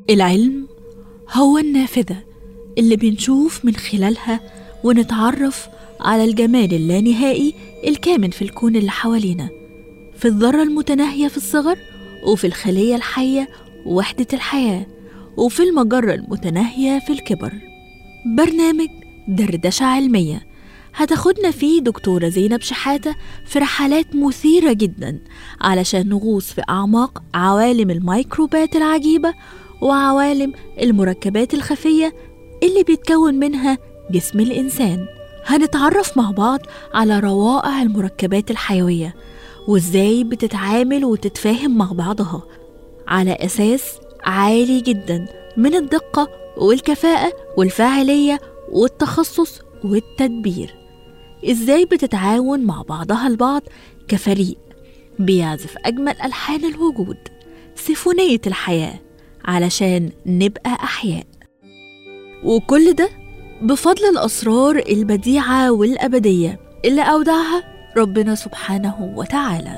العلم هو النافذة اللي بنشوف من خلالها ونتعرف على الجمال اللانهائي الكامن في الكون اللي حوالينا في الذرة المتناهية في الصغر وفي الخلية الحية وحدة الحياة وفي المجرة المتناهية في الكبر برنامج دردشة علمية هتاخدنا فيه دكتورة زينب شحاتة في رحلات مثيرة جدا علشان نغوص في أعماق عوالم الميكروبات العجيبة وعوالم المركبات الخفية اللي بيتكون منها جسم الإنسان هنتعرف مع بعض على روائع المركبات الحيوية وإزاي بتتعامل وتتفاهم مع بعضها على أساس عالي جدا من الدقة والكفاءة والفاعلية والتخصص والتدبير إزاي بتتعاون مع بعضها البعض كفريق بيعزف أجمل ألحان الوجود سيفونية الحياة علشان نبقى أحياء وكل ده بفضل الأسرار البديعة والأبدية اللي أودعها ربنا سبحانه وتعالى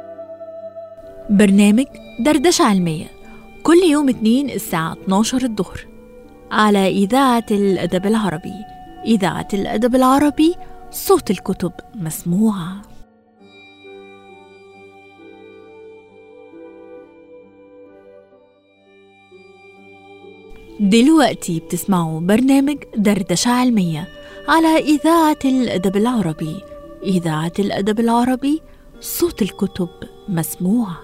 برنامج دردشة علمية كل يوم اتنين الساعة 12 الظهر على إذاعة الأدب العربي إذاعة الأدب العربي صوت الكتب مسموعة دلوقتي بتسمعوا برنامج دردشة علمية على إذاعة الأدب العربي إذاعة الأدب العربي صوت الكتب مسموعة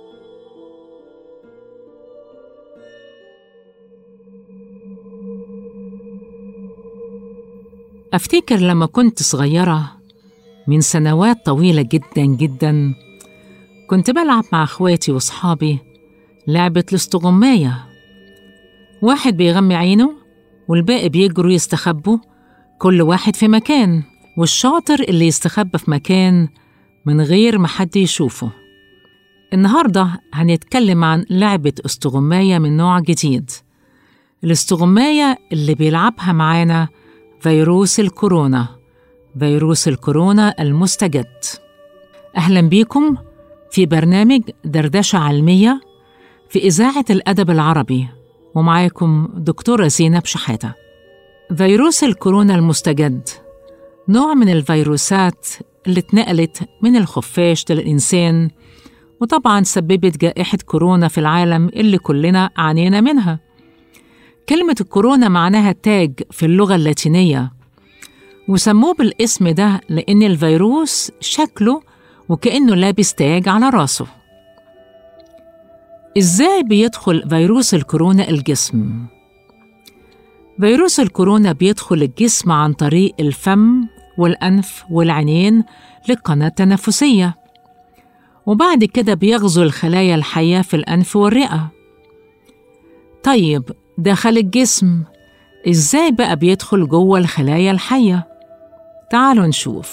أفتكر لما كنت صغيرة من سنوات طويلة جدا جدا كنت بلعب مع إخواتي وصحابي لعبة الاستغماية واحد بيغمي عينه والباقي بيجروا يستخبوا كل واحد في مكان والشاطر اللي يستخبى في مكان من غير ما حد يشوفه النهاردة هنتكلم عن لعبة استغماية من نوع جديد الاستغماية اللي بيلعبها معانا فيروس الكورونا فيروس الكورونا المستجد أهلا بيكم في برنامج دردشة علمية في إذاعة الأدب العربي ومعاكم دكتورة زينب شحاتة فيروس الكورونا المستجد نوع من الفيروسات اللي اتنقلت من الخفاش للإنسان وطبعا سببت جائحة كورونا في العالم اللي كلنا عانينا منها كلمة الكورونا معناها تاج في اللغة اللاتينية وسموه بالاسم ده لأن الفيروس شكله وكأنه لابس تاج على راسه إزاي بيدخل فيروس الكورونا الجسم؟ فيروس الكورونا بيدخل الجسم عن طريق الفم والأنف والعينين للقناة التنفسية وبعد كده بيغزو الخلايا الحية في الأنف والرئة طيب دخل الجسم إزاي بقى بيدخل جوه الخلايا الحية؟ تعالوا نشوف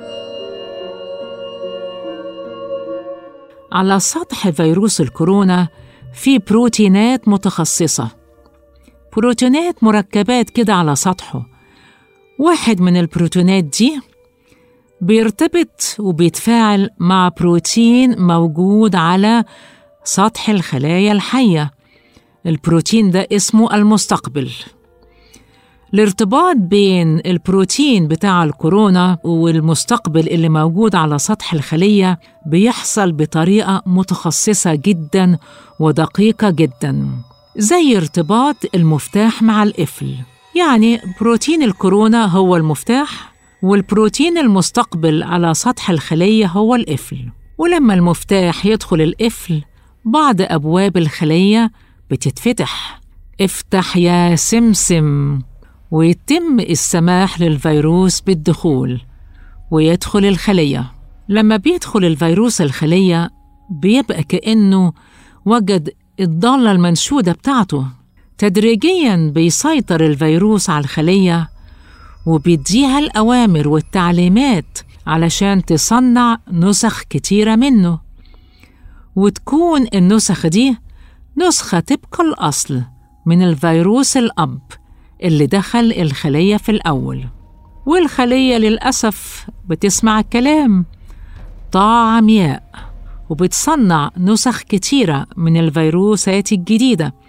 على سطح فيروس الكورونا في بروتينات متخصصة بروتينات مركبات كده على سطحه واحد من البروتينات دي بيرتبط وبيتفاعل مع بروتين موجود على سطح الخلايا الحية البروتين ده اسمه المستقبل الارتباط بين البروتين بتاع الكورونا والمستقبل اللي موجود على سطح الخلية بيحصل بطريقة متخصصة جدا ودقيقة جدا زي ارتباط المفتاح مع القفل يعني بروتين الكورونا هو المفتاح والبروتين المستقبل على سطح الخلية هو القفل ولما المفتاح يدخل القفل بعض أبواب الخلية بتتفتح افتح يا سمسم ويتم السماح للفيروس بالدخول ويدخل الخلية لما بيدخل الفيروس الخلية بيبقى كأنه وجد الضالة المنشودة بتاعته تدريجيا بيسيطر الفيروس على الخلية وبيديها الأوامر والتعليمات علشان تصنع نسخ كتيرة منه وتكون النسخ دي نسخة طبق الأصل من الفيروس الأب اللي دخل الخلية في الأول والخلية للأسف بتسمع الكلام طاعة عمياء وبتصنع نسخ كتيرة من الفيروسات الجديدة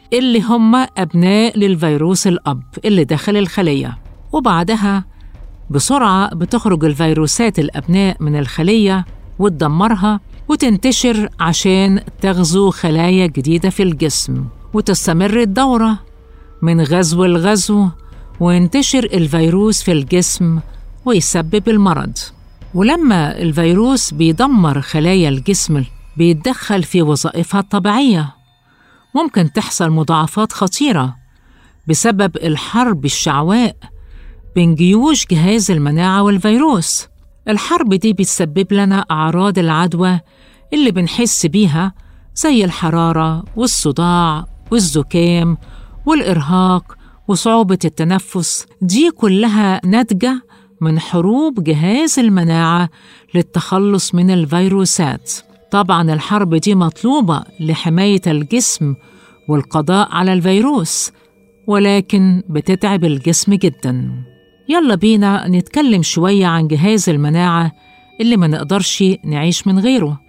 اللي هم أبناء للفيروس الأب اللي دخل الخلية وبعدها بسرعة بتخرج الفيروسات الأبناء من الخلية وتدمرها وتنتشر عشان تغزو خلايا جديدة في الجسم وتستمر الدورة من غزو لغزو وينتشر الفيروس في الجسم ويسبب المرض ولما الفيروس بيدمر خلايا الجسم بيتدخل في وظائفها الطبيعية ممكن تحصل مضاعفات خطيرة بسبب الحرب الشعواء بين جيوش جهاز المناعة والفيروس الحرب دي بتسبب لنا أعراض العدوى اللي بنحس بيها زي الحرارة والصداع والزكام والإرهاق وصعوبة التنفس دي كلها ناتجة من حروب جهاز المناعة للتخلص من الفيروسات طبعا الحرب دي مطلوبة لحماية الجسم والقضاء على الفيروس ولكن بتتعب الجسم جدا يلا بينا نتكلم شوية عن جهاز المناعة اللي ما نقدرش نعيش من غيره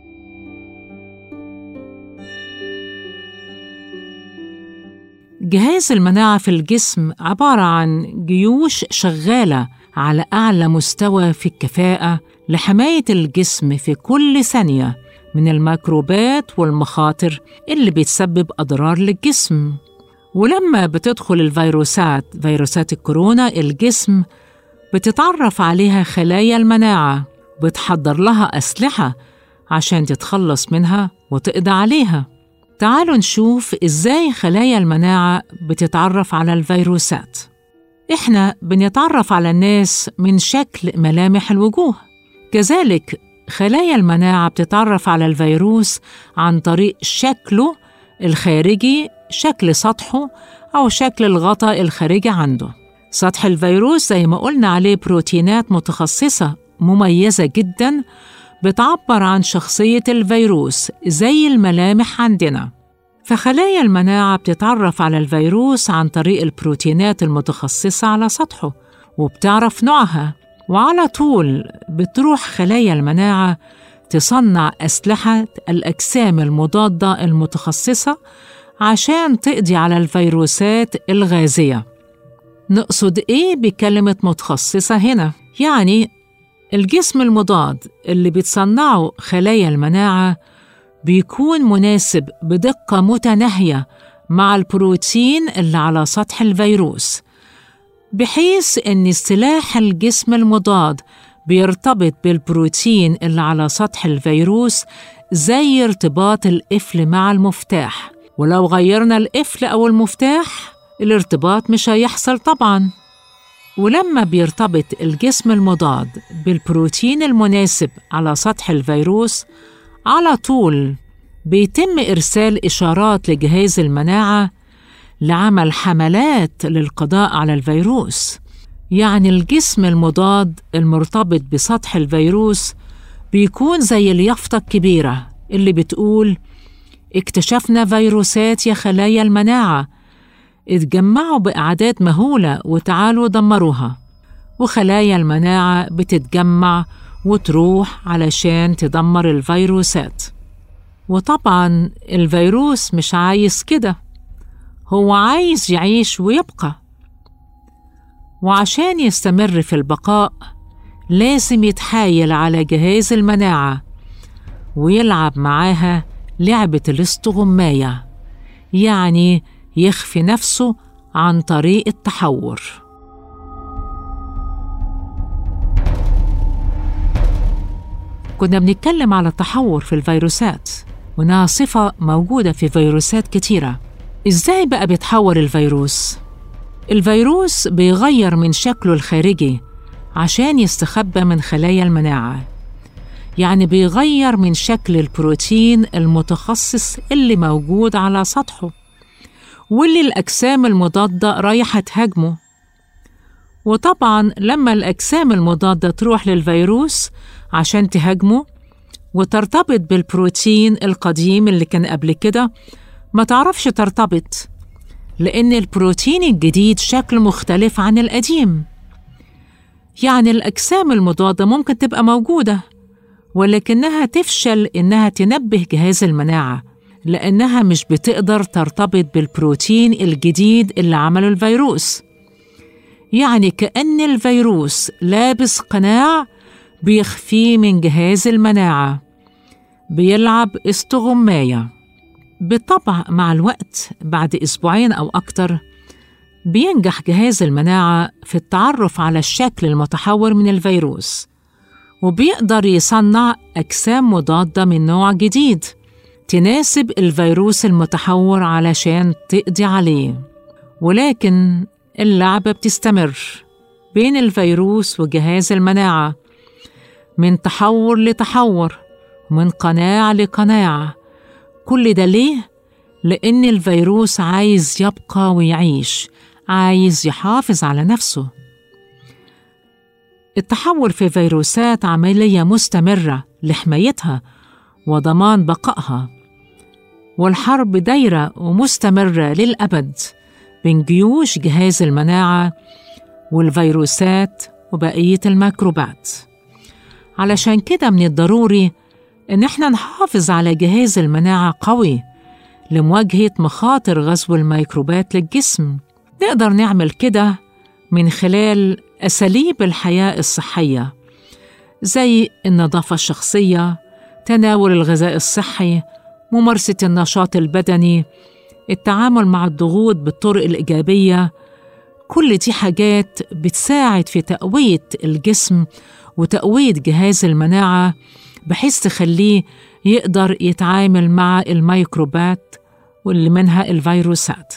جهاز المناعة في الجسم عبارة عن جيوش شغالة على أعلى مستوى في الكفاءة لحماية الجسم في كل ثانية من الميكروبات والمخاطر اللي بتسبب أضرار للجسم ولما بتدخل الفيروسات فيروسات الكورونا الجسم بتتعرف عليها خلايا المناعة بتحضر لها أسلحة عشان تتخلص منها وتقضي عليها تعالوا نشوف إزاي خلايا المناعة بتتعرف على الفيروسات إحنا بنتعرف على الناس من شكل ملامح الوجوه كذلك خلايا المناعة بتتعرف على الفيروس عن طريق شكله الخارجي شكل سطحه أو شكل الغطاء الخارجي عنده سطح الفيروس زي ما قلنا عليه بروتينات متخصصة مميزة جدا بتعبر عن شخصية الفيروس زي الملامح عندنا فخلايا المناعة بتتعرف على الفيروس عن طريق البروتينات المتخصصة على سطحه وبتعرف نوعها وعلى طول بتروح خلايا المناعة تصنع أسلحة الأجسام المضادة المتخصصة عشان تقضي على الفيروسات الغازية نقصد إيه بكلمة متخصصة هنا؟ يعني الجسم المضاد اللي بتصنعه خلايا المناعة بيكون مناسب بدقة متناهية مع البروتين اللي على سطح الفيروس بحيث إن سلاح الجسم المضاد بيرتبط بالبروتين اللي على سطح الفيروس زي ارتباط القفل مع المفتاح ولو غيرنا القفل أو المفتاح الارتباط مش هيحصل طبعاً ولما بيرتبط الجسم المضاد بالبروتين المناسب على سطح الفيروس على طول بيتم إرسال إشارات لجهاز المناعة لعمل حملات للقضاء على الفيروس يعني الجسم المضاد المرتبط بسطح الفيروس بيكون زي اليافطة الكبيرة اللي بتقول اكتشفنا فيروسات يا خلايا المناعة اتجمعوا بأعداد مهولة وتعالوا دمروها وخلايا المناعة بتتجمع وتروح علشان تدمر الفيروسات وطبعا الفيروس مش عايز كده هو عايز يعيش ويبقى وعشان يستمر في البقاء لازم يتحايل على جهاز المناعة ويلعب معاها لعبة الاستغماية يعني يخفي نفسه عن طريق التحور كنا بنتكلم على التحور في الفيروسات وإنها صفة موجودة في فيروسات كتيرة إزاي بقى بيتحور الفيروس؟ الفيروس بيغير من شكله الخارجي عشان يستخبى من خلايا المناعة يعني بيغير من شكل البروتين المتخصص اللي موجود على سطحه واللي الأجسام المضادة رايحة تهاجمه وطبعا لما الأجسام المضادة تروح للفيروس عشان تهاجمه وترتبط بالبروتين القديم اللي كان قبل كده ما تعرفش ترتبط لأن البروتين الجديد شكل مختلف عن القديم يعني الأجسام المضادة ممكن تبقى موجودة ولكنها تفشل إنها تنبه جهاز المناعة لأنها مش بتقدر ترتبط بالبروتين الجديد اللي عمله الفيروس يعني كأن الفيروس لابس قناع بيخفيه من جهاز المناعة بيلعب استغماية بالطبع مع الوقت بعد أسبوعين أو أكتر بينجح جهاز المناعة في التعرف على الشكل المتحور من الفيروس وبيقدر يصنع أجسام مضادة من نوع جديد تناسب الفيروس المتحور علشان تقضي عليه ولكن اللعبة بتستمر بين الفيروس وجهاز المناعة من تحور لتحور من قناع لقناع كل ده ليه؟ لأن الفيروس عايز يبقى ويعيش عايز يحافظ على نفسه التحول في فيروسات عملية مستمرة لحمايتها وضمان بقائها والحرب دايرة ومستمرة للأبد بين جيوش جهاز المناعة والفيروسات وبقية الميكروبات علشان كده من الضروري إن إحنا نحافظ على جهاز المناعة قوي لمواجهة مخاطر غزو الميكروبات للجسم نقدر نعمل كده من خلال أساليب الحياة الصحية زي النظافة الشخصية تناول الغذاء الصحي ممارسة النشاط البدني التعامل مع الضغوط بالطرق الإيجابية كل دي حاجات بتساعد في تقوية الجسم وتقوية جهاز المناعة بحيث تخليه يقدر يتعامل مع الميكروبات واللي منها الفيروسات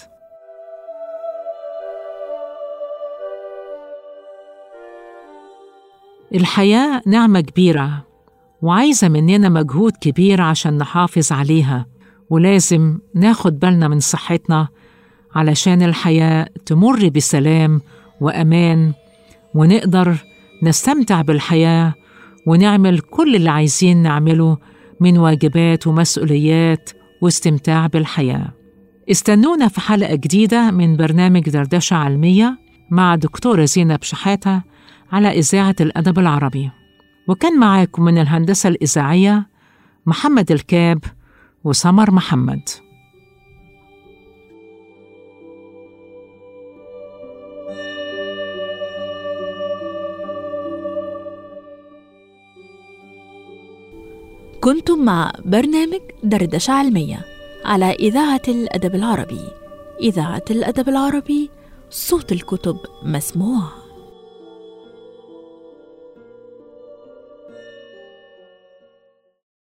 الحياة نعمة كبيرة وعايزة مننا مجهود كبير عشان نحافظ عليها ولازم ناخد بالنا من صحتنا علشان الحياة تمر بسلام وأمان ونقدر نستمتع بالحياة ونعمل كل اللي عايزين نعمله من واجبات ومسؤوليات واستمتاع بالحياة استنونا في حلقة جديدة من برنامج دردشة علمية مع دكتورة زينب شحاتة على إذاعة الأدب العربي وكان معاكم من الهندسة الإذاعية محمد الكاب وسمر محمد كنتم مع برنامج دردشة علمية على إذاعة الأدب العربي إذاعة الأدب العربي صوت الكتب مسموع